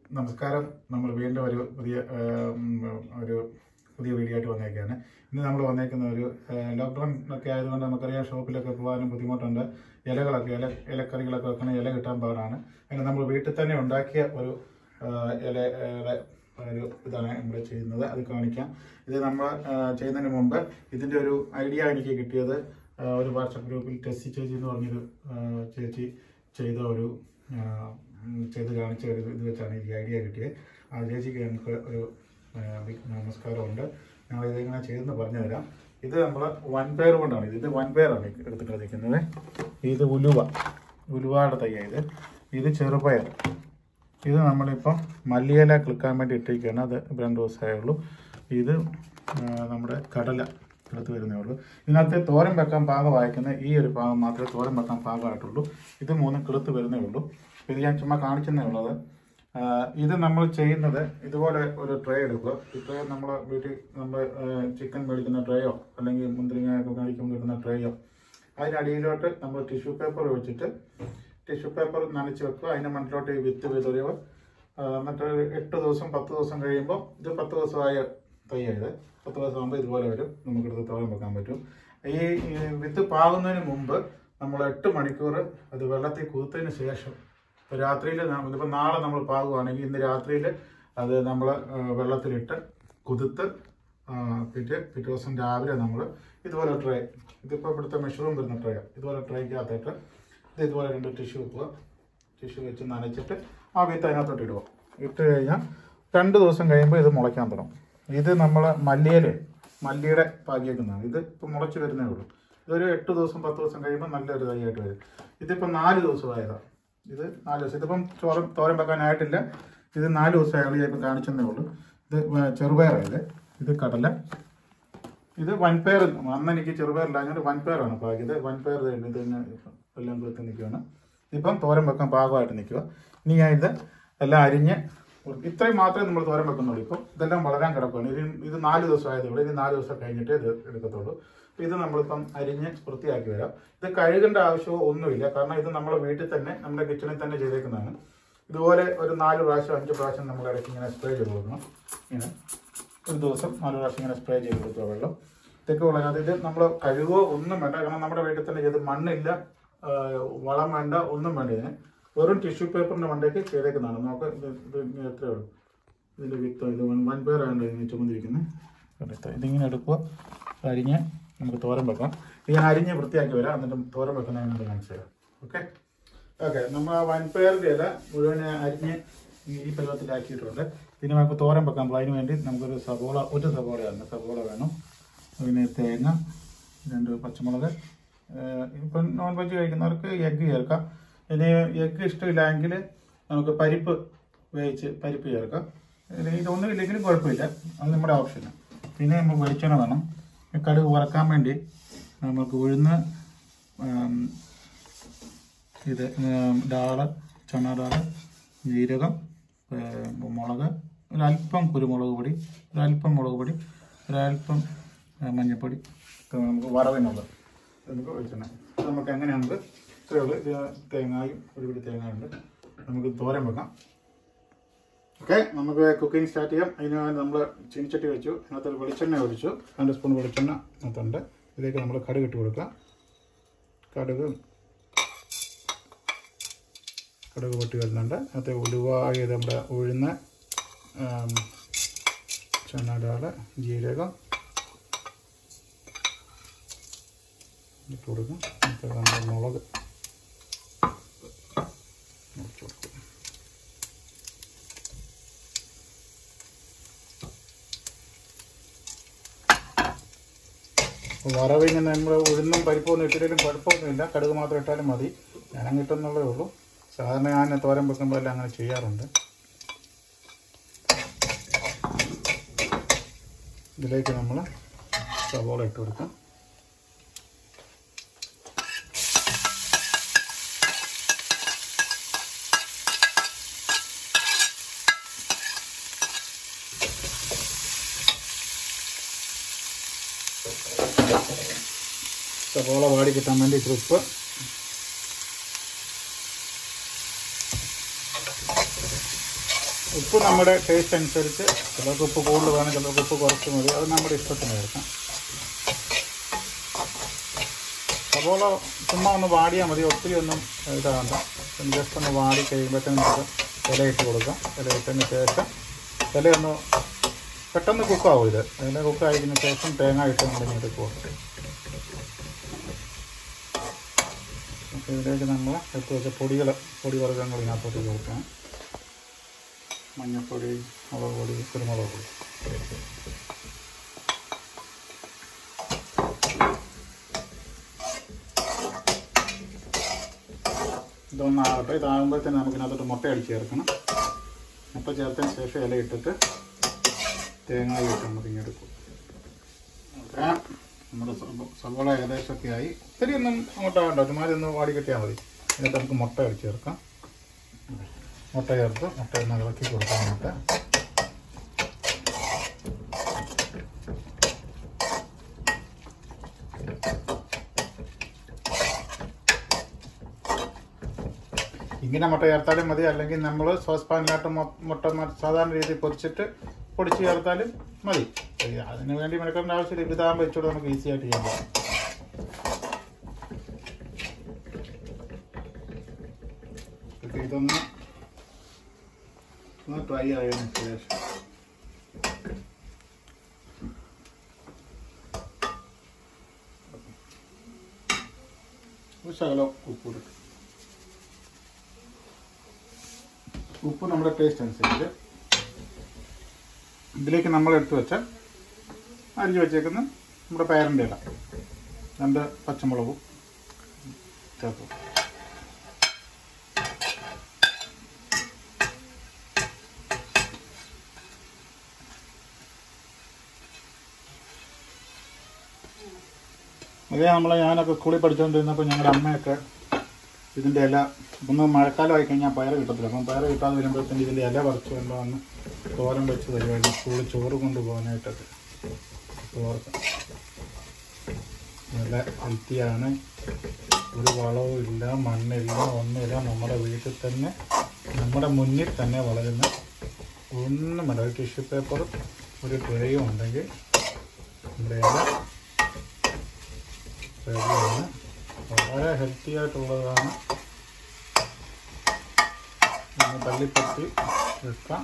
നമസ്കാരം നമ്മൾ വീണ്ടും ഒരു പുതിയ ആ, ഉം, ഒരു പുതിയ വീഡിയോ ആയിട്ട് വന്നേക്കാണ് ഇന്ന് നമ്മൾ വന്നേക്കുന്ന ഒരു ലോക്ക്ഡൗൺ ഒക്കെ ആയതുകൊണ്ട് നമുക്കറിയാം ഷോപ്പിലൊക്കെ പോകാനും ബുദ്ധിമുട്ടുണ്ട് ഇലകളൊക്കെ ഇല ഇലക്കറികളൊക്കെ വെക്കണ ഇല കിട്ടാൻ പാടാണ് അങ്ങനെ നമ്മൾ വീട്ടിൽ തന്നെ ഉണ്ടാക്കിയ ഒരു ആ, ഇല ഇല- ഒരു ഇതാണ് നമ്മൾ ചെയ്യുന്നത് അത് കാണിക്കാം ഇത് നമ്മൾ ആ, ചെയ്യുന്നതിന് മുമ്പ് ഇതിൻ്റെ ഒരു ഐഡിയ എനിക്ക് കിട്ടിയത് ആ, ഒരു വാട്സപ്പ് ഗ്രൂപ്പിൽ ടെസ്സി ചേച്ചി എന്ന് പറഞ്ഞൊരു ആ, ചേച്ചി ചെയ്ത ഒരു ആ, ഉം, ചെയ്ത് കാണിച്ച ഒരു ഇത് വെച്ചാണ് എനിക്ക് ഐഡിയ കിട്ടിയത് ആ ചേച്ചിക്ക് ഞങ്ങൾക്ക് ഒരു ആ, ബിഗ് നമസ്കാരമുണ്ട് ഞങ്ങൾ ഇതിങ്ങനെ ചെയ്തെന്ന് പറഞ്ഞു തരാം ഇത് നമ്മൾ വൻ പേർ കൊണ്ടാണ് ഇത് വൻ പേരാണ് എടുത്തിട്ട് നിൽക്കുന്നത് ഇത് ഉലുവ ഉലുവയുടെ തയ്യ ഇത് ഇത് ചെറുപയർ ഇത് നമ്മളിപ്പം മല്ലിയില ക്ലിക്കാൻ വേണ്ടി ഇട്ടിരിക്കുകയാണ് അത് രണ്ട് ദിവസമേ ഉള്ളൂ ഇത് ആ, നമ്മുടെ കടല എടുത്ത് വരുന്നേ ഉള്ളൂ ഇതിനകത്ത് തോരൻ വെക്കാൻ പാകമായിരിക്കുന്ന ഈ ഒരു ഭാഗം മാത്രമേ തോരൻ വെക്കാൻ പാകമായിട്ടുള്ളൂ ഇത് മൂന്നും കിളുത്ത് വരുന്നേ ഉള്ളൂ ഇത് ഞാൻ ചുമ്മാ കാണിച്ചെന്നേ ഉള്ളത് ആ, ഇത് നമ്മൾ ചെയ്യുന്നത് ഇതുപോലെ ഒരു ട്രേ എടുക്കുക ഈ ട്രേ നമ്മൾ വീട്ടിൽ നമ്മൾ ചിക്കൻ മേടിക്കുന്ന ട്രേയോ അല്ലെങ്കിൽ മുന്തിരിങ്ങയൊക്കെ മേടിക്കുമ്പോൾ കിട്ടുന്ന ട്രേയോ അതിനടിയിലോട്ട് നമ്മൾ ടിഷ്യൂ പേപ്പർ വെച്ചിട്ട് ടിഷ്യൂ പേപ്പർ നനച്ച് വെക്കുക അതിൻ്റെ മണ്ണിലോട്ട് ഈ വിത്ത് വിതറിയവ എന്നിട്ട് ഒരു എട്ട് ദിവസം പത്ത് ദിവസം കഴിയുമ്പോൾ ഇത് പത്ത് ദിവസമായ തയ്യ ഇത് പത്ത് ദിവസം ആകുമ്പോൾ ഇതുപോലെ വരും നമുക്കെടുത്ത് തോരൻ വെക്കാൻ പറ്റും ഈ ഈ വിത്ത് പാകുന്നതിന് മുമ്പ് നമ്മൾ എട്ട് മണിക്കൂർ അത് വെള്ളത്തിൽ കുതിർത്തതിന് ശേഷം ഇപ്പോൾ രാത്രിയിൽ ഇതിപ്പോൾ നാളെ നമ്മൾ പാകുവാണെങ്കിൽ ഇന്ന് രാത്രിയിൽ അത് നമ്മൾ വെള്ളത്തിലിട്ട് കുതിർത്ത് ആ, പിറ്റേ പിറ്റേ ദിവസം രാവിലെ നമ്മൾ ഇതുപോലെ ട്രേ ഇതിപ്പോൾ ഇവിടുത്തെ മെഷറൂം വരുന്ന ട്രേ ഇതുപോലെ ട്രേക്കകത്തിട്ട് ഇത് ഇതുപോലെ രണ്ട് ടിഷ്യൂ വെക്കുക ടിഷ്യൂ വെച്ച് നനച്ചിട്ട് ആ വിത്ത് അതിനകത്തോട്ട് ഇടുക ഇട്ട് കഴിഞ്ഞാൽ രണ്ട് ദിവസം കഴിയുമ്പോൾ ഇത് മുളയ്ക്കാൻ തുടങ്ങും ഇത് നമ്മൾ മല്ലിയില മല്ലിയുടെ പാകിയേക്കുന്നതാണ് ഇത് ഇപ്പം മുളച്ച് വരുന്നേ ഉള്ളൂ ഇതൊരു എട്ട് ദിവസം പത്ത് ദിവസം കഴിയുമ്പോൾ നല്ലൊരു തൈയായിട്ട് വരും ഇതിപ്പം നാല് ദിവസമായതാണ് ഇത് നാല് ദിവസം ഇതിപ്പം ചോറ് തോരൻ വെക്കാനായിട്ടില്ല ഇത് നാല് ദിവസമായുള്ളൂ ഞാൻ ഇപ്പം കാണിച്ചെന്നേ ഉള്ളൂ ഇത് ചെറുപയറായത് ഇത് കടല ഇത് വൻപയർ അന്ന് എനിക്ക് ചെറുപയറില്ല അങ്ങനെ വൻപയറാണ് പാകിയത് വൻപയർ ദേ ഇത് തന്നെ എല്ലാം കൊടുത്ത് നിൽക്കുകയാണ് ഇപ്പം തോരൻ വെക്കാൻ പാകമായിട്ട് നിൽക്കുക ഇനി ഞാൻ ഇത് എല്ലാം അരിഞ്ഞ് ഇത്രയും മാത്രമേ നമ്മൾ തോരൻ വെക്കുന്നുള്ളൂ ഇപ്പം ഇതെല്ലാം വളരാൻ കിടക്കുകയാണ് ഇത് ഇത് നാല് ദിവസം ആയതുള്ളൂ ഇനി നാല് ദിവസം കഴിഞ്ഞിട്ടേ ഇത് എടുക്കത്തുള്ളൂ അപ്പോൾ ഇത് നമ്മളിപ്പം അരിഞ്ഞ് വൃത്തിയാക്കി വരാം ഇത് കഴുകേണ്ട ആവശ്യമോ ഒന്നുമില്ല കാരണം ഇത് നമ്മുടെ വീട്ടിൽ തന്നെ നമ്മുടെ കിച്ചണിൽ തന്നെ ചെയ്തേക്കുന്നതാണ് ഇതുപോലെ ഒരു നാല് പ്രാവശ്യം അഞ്ച് പ്രാവശ്യം നമ്മൾ ഇടയ്ക്ക് ഇങ്ങനെ സ്പ്രേ ചെയ്ത് കൊടുക്കണം ഇങ്ങനെ ഒരു ദിവസം നാല് പ്രാവശ്യം ഇങ്ങനെ സ്പ്രേ ചെയ്ത് കൊടുക്കുക വെള്ളം ഇതൊക്കെ വളരാതെ ഇത് നമ്മൾ കഴുകുകയോ ഒന്നും വേണ്ട കാരണം നമ്മുടെ വീട്ടിൽ തന്നെ ചെയ്ത് മണ്ണില്ല ആ, വളം വേണ്ട ഒന്നും വേണ്ട ഇതിന് വെറും ടിഷ്യൂ പേപ്പറിന്റെ മണ്ടയ്ക്ക് ചെയ്തേക്കുന്നതാണ് നമുക്ക് ഇത് ഇത് ഇങ്ങനെ എത്രയേ ഉള്ളൂ ഇതിന്റെ വിത്തോ ഇത് വൺ വൺ പേരാണ് ഇതിന് ചുമന്നിരിക്കുന്നത് കണ്ടിട്ട് ഇതിങ്ങനെ എടുക്കുക അരിഞ്ഞ് നമുക്ക് തോരൻ വെക്കാം ഇത് ഞാൻ അരിഞ്ഞ് വൃത്തിയാക്കി വരാം എന്നിട്ട് തോരൻ വെക്കുന്ന ഞാൻ കാണിച്ചു തരാം ഓക്കെ ഓക്കെ നമ്മൾ ആ വൻപയറിൻ്റെ ഇല മുഴുവൻ അരിഞ്ഞ് ഈ പരുവത്തിലാക്കിയിട്ടുണ്ട് പിന്നെ നമുക്ക് തോരൻ വെക്കാൻ പോകും അതിന് വേണ്ടി നമുക്കൊരു സവോള ഒരു സവോളയാണ് സവോള വേണം പിന്നെ തേങ്ങ രണ്ട് പച്ചമുളക് ഏഹ് ഇപ്പം നോൺ വെജ് കഴിക്കുന്നവർക്ക് എഗ്ഗ് ചേർക്കാം ഇനി എഗ്ഗ് ഇഷ്ടമില്ലെങ്കിൽ നമുക്ക് പരിപ്പ് വേവിച്ച് പരിപ്പ് ചേർക്കാം ഇനി ഇതൊന്നും ഇല്ലെങ്കിലും കുഴപ്പമില്ല അത് നമ്മുടെ ഓപ്ഷനാണ് പിന്നെ നമുക്ക് വെളിച്ചെണ്ണ വേണം ഈ കടുക് വറക്കാൻ വേണ്ടി നമുക്ക് ഉഴുന്ന് ആം, ഇത് ഉം, ഡാള് ചണ ഡാള് ജീരകം ഏർ, മുളക് ഒരല്പം കുരുമുളക് പൊടി ഒരല്പം മുളക് പൊടി ഒരല്പം ഏർ, മഞ്ഞൾപ്പൊടി ഒക്കെ നമുക്ക് വറവിനുള്ളത് നമുക്ക് വെളിച്ചെണ്ണ ഇത് നമുക്ക് എങ്ങനെ നമുക്ക് ഇത്രയേ ഉള്ളൂ ഇത് തേങ്ങായും ഒരു പിടി തേങ്ങയുണ്ട് നമുക്ക് തോരൻ വെക്കാം ഓക്കെ നമുക്ക് കുക്കിംഗ് സ്റ്റാർട്ട് ചെയ്യാം അതിന് നമ്മൾ ചീനിച്ചട്ടി വെച്ചു അതിനകത്ത് ഒരു വെളിച്ചെണ്ണ ഒഴിച്ചു രണ്ട് സ്പൂൺ വെളിച്ചെണ്ണ അതിനകത്തുണ്ട് ഇതിലേക്ക് നമ്മൾ കടുക് ഇട്ട് കൊടുക്കാം കടുക് കടുക് പൊട്ടി വരുന്നുണ്ട് അതിനകത്ത് ഉലുവായത് നമ്മുടെ ഉഴുന്ന് ആം, ചണഡാല് ജീരകം ഇട്ട് കൊടുക്കും എന്നിട്ട് നമ്മുടെ മുളക് മുറിച്ച് കൊടുക്കും വറവിന് നമ്മൾ ഉഴുന്നും പരിപ്പൊന്നും ഇട്ടിട്ടും കുഴപ്പമൊന്നുമില്ല കടുക് മാത്രം ഇട്ടാലും മതി ഞാനും കിട്ടുന്നുള്ളതേ ഉള്ളൂ സാധാരണ ഞാൻ തോരൻ വെക്കുമ്പോൾ എല്ലാം അങ്ങനെ ചെയ്യാറുണ്ട് ഇതിലേക്ക് നമ്മൾ സവോള ഇട്ട് കൊടുക്കാം സവോള വാടി കിട്ടാൻ വേണ്ടി ഇച്ചിരി ഉപ്പ് ഉപ്പ് നമ്മുടെ ടേസ്റ്റ് അനുസരിച്ച് ചിലർക്ക് ഉപ്പ് കൂടുതൽ വേണം ചിലർക്ക് ഉപ്പ് കുറച്ച് മതി അത് നമ്മുടെ ഇഷ്ടത്തിന് ചേർക്കാം സവോള ചുമ്മാ ഒന്ന് വാടിയാൽ മതി ഒത്തിരി ഒന്നും ഇതാകണ്ട ജസ്റ്റ് ഒന്ന് വാടി കഴിയുമ്പോഴത്തേനും നമുക്ക് ഇല ഇട്ട് കൊടുക്കാം ഇല ഇട്ടതിന് ശേഷം ഇല ഒന്ന് പെട്ടെന്ന് കുക്കാവും ഇത് ഇല കുക്കായതിനു ശേഷം തേങ്ങ ഇട്ട് നമ്മൾ എടുക്കുക അപ്പോൾ ഇതിലേക്ക് നമ്മൾ എടുത്ത് വെച്ച പൊടികൾ പൊടി വർഗ്ഗങ്ങൾ ഇതിനകത്തോട്ട് ചേർക്കാം മഞ്ഞൾപ്പൊടി മുളക് പൊടി കുരുമുളക് പൊടി ഇതൊന്നാകട്ടെ ഇതാകുമ്പോഴത്തേന് നമുക്ക് ഇതിനകത്തോട്ട് മുട്ട അടിച്ച് ചേർക്കണം മുട്ട ചേർത്തതിന് ശേഷം ഇല ഇട്ടിട്ട് തേങ്ങ ഇട്ട് നമുക്ക് ഇങ്ങനെ എടുക്കും ഓക്കെ നമ്മുടെ സവ- സവോള ഏകദേശമൊക്കെ ആയി ഒത്തിരി ഒന്നും അങ്ങോട്ട് വേണ്ട ചുമ്മാതി ഒന്ന് വാടി കിട്ടിയാൽ മതി എന്നിട്ട് നമുക്ക് മുട്ട അടിച്ച് ചേർക്കാം മുട്ട ചേർത്ത് മുട്ട ഒന്ന് ഇളക്കി കൊടുക്കാം മുട്ട ഇങ്ങനെ മുട്ട ചേർത്താലും മതി അല്ലെങ്കിൽ നമ്മൾ സോസ് പാനിലാട്ട് മുട്ട മ- സാധാരണ രീതിയിൽ പൊരിച്ചിട്ട് പൊടിച്ച് ചേർത്താലും മതി ഏയ് അതിന് വേണ്ടി മെനക്കേണ്ട ആവശ്യമില്ല ഇതാകുമ്പോൾ വെച്ചോട് നമുക്ക് ഈസി ആയിട്ട് ചെയ്യാൻ പറ്റും ഓക്കെ, ഇതൊന്ന് ഒന്ന് ട്രൈ ആയതിനു ശേഷം ഒരു ശകലം ഉപ്പ് കൊടുക്കും ഉപ്പ് നമ്മുടെ ടേസ്റ്റ് അനുസരിച്ച് ഇതിലേക്ക് നമ്മൾ എടുത്തു വെച്ച അരിഞ്ഞു വെച്ചേക്കുന്ന നമ്മുടെ പേരൻ്റെ ഇല രണ്ട് പച്ചമുളകും ചേർക്കും അതേ നമ്മളെ ഞാനൊക്കെ സ്കൂളിൽ പഠിച്ചുകൊണ്ടിരുന്നപ്പോൾ ഞങ്ങളുടെ അമ്മയൊക്കെ ഇതിൻ്റെ ഇല ഒന്ന് മഴക്കാലമായി കഴിഞ്ഞാൽ പയർ കിട്ടത്തില്ല അപ്പം പയർ കിട്ടാതെ വരുമ്പോഴത്തേന് ഇതിൻ്റെ ഇല പറിച്ച് കൊണ്ടുവന്ന് തോരൻ വെച്ച് തരുമായിരുന്നു സ്കൂളിൽ ചോറ് കൊണ്ടുപോകാനായിട്ടൊക്കെ ഓർക്ക നല്ല ഹെൽത്തിയാണ് ഒരു വളവും ഇല്ല മണ്ണില്ല ഒന്നുമില്ല നമ്മുടെ വീട്ടിൽ തന്നെ നമ്മുടെ മുന്നിൽ തന്നെ വളരുന്ന ഒന്നും വേണ്ട ഒരു ടിഷ്യൂ പേപ്പറും ഒരു ട്രേയും ഉണ്ടെങ്കിൽ നമ്മുടെ ഇല റെഡിയാണ് വളരെ ഹെൽത്തി ആയിട്ടുള്ളതാണ് നമ്മൾ തള്ളിപ്പറ്റി വെക്കാം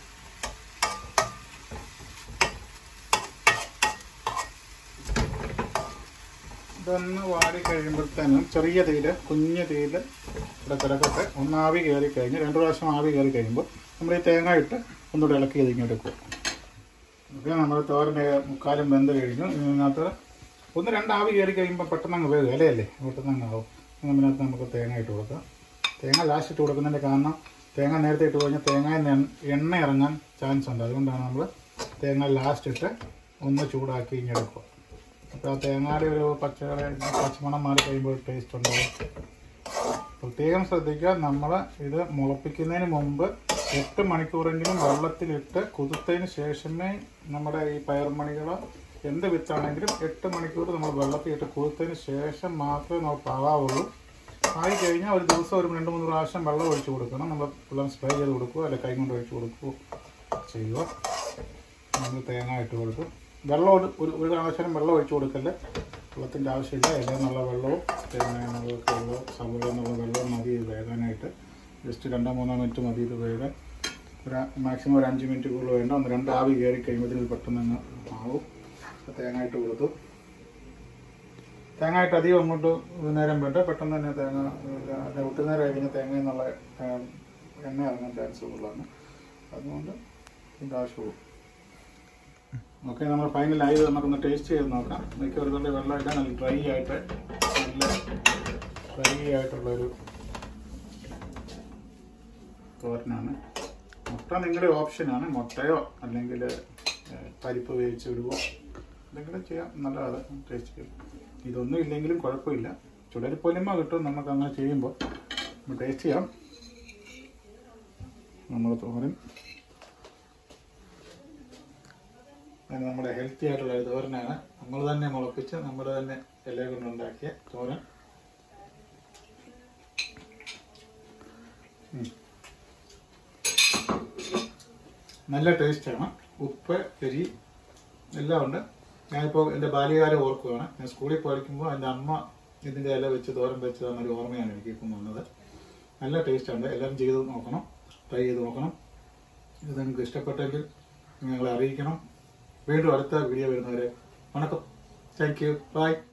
ഇതൊന്ന് വാടി കഴിയുമ്പോഴത്തേനും ചെറിയ തീയിൽ കുഞ്ഞ് തീയിൽ ഇവിടെ കിടക്കട്ടെ ഒന്ന് ആവി കയറി കഴിഞ്ഞ് രണ്ട് പ്രാവശ്യം ആവി കയറി കഴിയുമ്പോൾ നമ്മൾ ഈ തേങ്ങ ഇട്ട് ഒന്നുകൂടെ ഇളക്കി ഇതിങ്ങോട്ട് വെക്കും ഓക്കെ നമ്മൾ തോരൻ്റെ മുക്കാലും വെന്ത് കഴിഞ്ഞു ഇതിനകത്ത് ഒന്ന് രണ്ട് ആവി കയറി കഴിയുമ്പോൾ പെട്ടെന്ന് അങ്ങ് വേഗം ഇലയല്ലേ പെട്ടെന്ന് അങ്ങ് ആവും അതിനകത്ത് നമുക്ക് തേങ്ങ ഇട്ട് കൊടുക്കാം തേങ്ങ ലാസ്റ്റ് ഇട്ട് കൊടുക്കുന്നതിൻ്റെ കാരണം തേങ്ങ നേരത്തെ ഇട്ട് കഴിഞ്ഞാൽ തേങ്ങയിൽ നിന്ന് എണ്ണ ഇറങ്ങാൻ ചാൻസ് ഉണ്ട് അതുകൊണ്ടാണ് നമ്മൾ തേങ്ങ ലാസ്റ്റ് ഇട്ട് ഒന്ന് ചൂടാക്കി ഇങ്ങെടുക്കുക അപ്പോൾ ആ തേങ്ങയുടെ ഒരു പച്ചക്കറി പച്ചമണം മാറി കഴിയുമ്പോൾ ടേസ്റ്റ് ഉണ്ടാവും പ്രത്യേകം ശ്രദ്ധിക്കുക നമ്മൾ ഇത് മുളപ്പിക്കുന്നതിന് മുമ്പ് എട്ട് മണിക്കൂറെങ്കിലും വെള്ളത്തിലിട്ട് കുതിർത്തതിന് ശേഷമേ നമ്മുടെ ഈ പയർമണികളോ എന്ത് വിത്താണെങ്കിലും എട്ട് മണിക്കൂർ നമ്മൾ വെള്ളത്തിലിട്ട് കുതിർത്തതിന് ശേഷം മാത്രമേ നമ്മൾ പാകാവുള്ളൂ ആയി കഴിഞ്ഞാൽ ഒരു ദിവസം ഒരു രണ്ട് മൂന്ന് പ്രാവശ്യം വെള്ളം ഒഴിച്ചു കൊടുക്കണം നമ്മൾ വെള്ളം സ്പ്രേ ചെയ്ത് കൊടുക്കുക അല്ലെങ്കിൽ കൈ കൊണ്ട് ഒഴിച്ചു കൊടുക്കുക ചെയ്യുക നമ്മൾ തേങ്ങ ഇട്ട് കൊടുക്കും വെള്ളം ഒരു ഒരു- ഒരു കാരണവശാലും വെള്ളം ഒഴിച്ചു കൊടുക്കല്ലേ വെള്ളത്തിൻ്റെ ആവശ്യമില്ല ഇല എന്നുള്ള വെള്ളവും തേങ്ങ എന്നുള്ള വെള്ളവും സവോള എന്നുള്ള വെള്ളവും മതി ഇത് വേകാനായിട്ട് ജസ്റ്റ് രണ്ടോ മൂന്നോ മിനിറ്റ് മതി ഇത് വേകാൻ ഒരു മാക്സിമം ഒരു അഞ്ച് മിനിറ്റ് കൂടുതൽ വേണ്ട ഒന്ന് രണ്ട് ആവി കയറി കഴിയുമ്പോഴത്തേന് ഇത് പെട്ടെന്ന് അങ്ങ് ആവും അപ്പോൾ തേങ്ങ ഇട്ട് കൊടുത്തു തേങ്ങ ഇട്ട് അധികം അങ്ങോട്ട് നേരം വേണ്ട പെട്ടെന്ന് തന്നെ തേങ്ങ ഏഹ്, ഒത്തിരി നേരം കഴിഞ്ഞ തേങ്ങ എന്നുള്ള ഏഹ്, എണ്ണ ഇറങ്ങാൻ ചാൻസ് കൂടുതലാണ് അതുകൊണ്ട് ഇതിൻ്റെ ആവശ്യമുള്ളൂ ഓക്കെ നമ്മൾ ഫൈനലായി ഇത് നമുക്കൊന്ന് ടേസ്റ്റ് ചെയ്ത് നോക്കാം മിക്ക ഒരു തുള്ളി വെള്ളം ഇല്ല നല്ല ഡ്രൈ ആയിട്ട് നല്ല ഡ്രൈ ആയിട്ടുള്ളൊരു തോരനാണ് മുട്ട നിങ്ങളുടെ ഓപ്ഷനാണ് മുട്ടയോ അല്ലെങ്കിൽ ഏഹ്, പരിപ്പ് വേവിച്ച് വിടുവോ എന്തെങ്കിലും ചെയ്യാം നല്ലതാണ് ടേസ്റ്റ് ചെയ്യും ഇതൊന്നും ഇല്ലെങ്കിലും കുഴപ്പമില്ല ചുടരിപ്പൊലിമ കിട്ടും നമുക്ക് അങ്ങനെ ചെയ്യുമ്പോൾ ടേസ്റ്റ് ചെയ്യാം നമ്മൾ തോരൻ അത് നമ്മുടെ ഹെൽത്തി ആയിട്ടുള്ള ഒരു തോരനാണ് നമ്മൾ തന്നെ മുളപ്പിച്ച് നമ്മൾ തന്നെ ഇല കൊണ്ടുണ്ടാക്കിയ തോരൻ ഉം. നല്ല ടേസ്റ്റാണ് ഉപ്പ് എരി എല്ലാം ഉണ്ട് ഞാനിപ്പോൾ എൻ്റെ ബാല്യകാലം ഓർക്കുകയാണ് ഞാൻ സ്കൂളിൽ പഠിക്കുമ്പോൾ എൻ്റെ അമ്മ ഇതിൻ്റെ ഇല വെച്ച് തോരൻ വെച്ച് തന്നൊരു ഓർമ്മയാണ് എനിക്ക് ഇപ്പം വന്നത് നല്ല ടേസ്റ്റാണ് എല്ലാവരും ചെയ്ത് നോക്കണം ട്രൈ ചെയ്ത് നോക്കണം ഇത് നിങ്ങൾക്ക് ഇഷ്ടപ്പെട്ടെങ്കിൽ ഞങ്ങളെ അറിയിക്കണം വീണ്ടും അടുത്ത വീഡിയോ വരുന്നവരെ വണക്കം താങ്ക് യു ബൈ